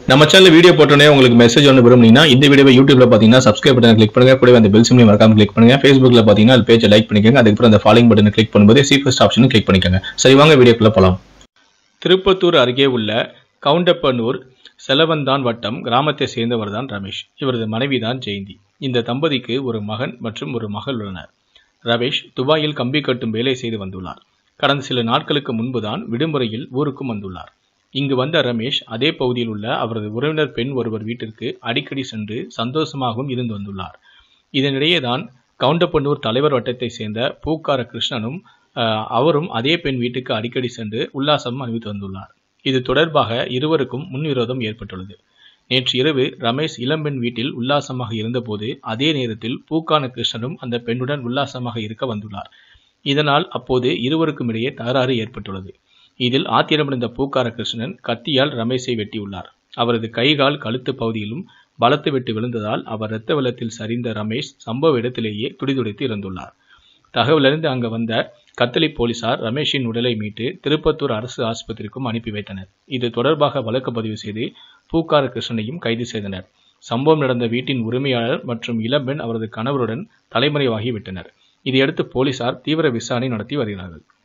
நம்ம channel video போட்டோன்னே உங்களுக்கு மெசேஜ் ஒன்று விரும்புனீங்கன்னா இந்த வீடியோவை யூடியூப்ல பார்த்தீங்கன்னா சப்ஸ்கிரைப் பட்டன் கிளிக் பண்ணுங்க கூடவே அந்த பெல் சிம்லையும் மறக்காம கிளிக் பண்ணுங்க ஃபேஸ்புக்ல பார்த்தீங்கன்னா அது பேஜை லைக் பண்ணிக்கோங்க அதுக்கப்புறம் அந்த ஃபாலோயிங் பட்டனை கிளிக் பண்ணும்போது சீஃபஸ்ட் ஆப்ஷனும் கிளிக் பண்ணிக்கோங்க சரி வாங்க வீடியோக்குள்ள போலாம் திருப்பத்தூர் அருகே உள்ள கவுண்டப்பனூர் செலவந்தான் வட்டம் கிராமத்தை சேர்ந்தவர் தான் ரமேஷ் இவரது மனைவி தான் ஜெயந்தி இந்த தம்பதிக்கு ஒரு மகன் மற்றும் ஒரு மகள் உள்ளனர் ரமேஷ் துபாயில் கம்பி கட்டும் வேலை செய்து வந்துள்ளார் கடந்த சில நாட்களுக்கு முன்புதான் விடுமுறையில் ஊருக்கும் வந்துள்ளார் இங்கு வந்த ரமேஷ் அதே பகுதியில் உள்ள அவரது உறவினர் பெண் ஒருவர் வீட்டிற்கு அடிக்கடி சென்று சந்தோஷமாகவும் இருந்து வந்துள்ளார் இதனிடையே தான் கவுண்டப்பண்ணூர் தலைவர் வட்டத்தை சேர்ந்த பூக்கார கிருஷ்ணனும் அஹ், அவரும் அதே பெண் வீட்டுக்கு அடிக்கடி சென்று உல்லாசம் அணிவித்து வந்துள்ளார் இது தொடர்பாக இருவருக்கும் முன்விரோதம் ஏற்பட்டுள்ளது நேற்று இரவு ரமேஷ் இளம்பெண் வீட்டில் உல்லாசமாக இருந்தபோது அதே நேரத்தில் பூக்கான கிருஷ்ணனும் அந்த பெண்ணுடன் உல்லாசமாக இருக்க வந்துள்ளார் இதனால் அப்போது இருவருக்கும் இடையே தகராறு ஏற்பட்டுள்ளது இதில் ஆத்திரமடைந்த பூக்கார கிருஷ்ணன் கத்தியால் ரமேஷை வெட்டியுள்ளார் அவரது கைகால் கழுத்து பகுதியிலும் பலத்து வெட்டு விழுந்ததால் அவர் இரத்த வெள்ளத்தில் சரிந்த ரமேஷ் சம்பவ இடத்திலேயே துடிதுடித்து இறந்துள்ளார் தகவலறிந்து அங்கு வந்த கத்தளி போலீசார் ரமேஷின் உடலை மீட்டு திருப்பத்தூர் அரசு ஆஸ்பத்திரிக்கும் அனுப்பி வைத்தனர் இது தொடர்பாக வழக்கு பதிவு செய்து பூக்கார கிருஷ்ணனையும் கைது செய்தனர் சம்பவம் நடந்த வீட்டின் உரிமையாளர் மற்றும் இளம்பெண் அவரது கணவருடன் தலைமறைவாகி விட்டனர் இதையடுத்து போலீசார் தீவிர விசாரணை நடத்தி வருகிறார்கள்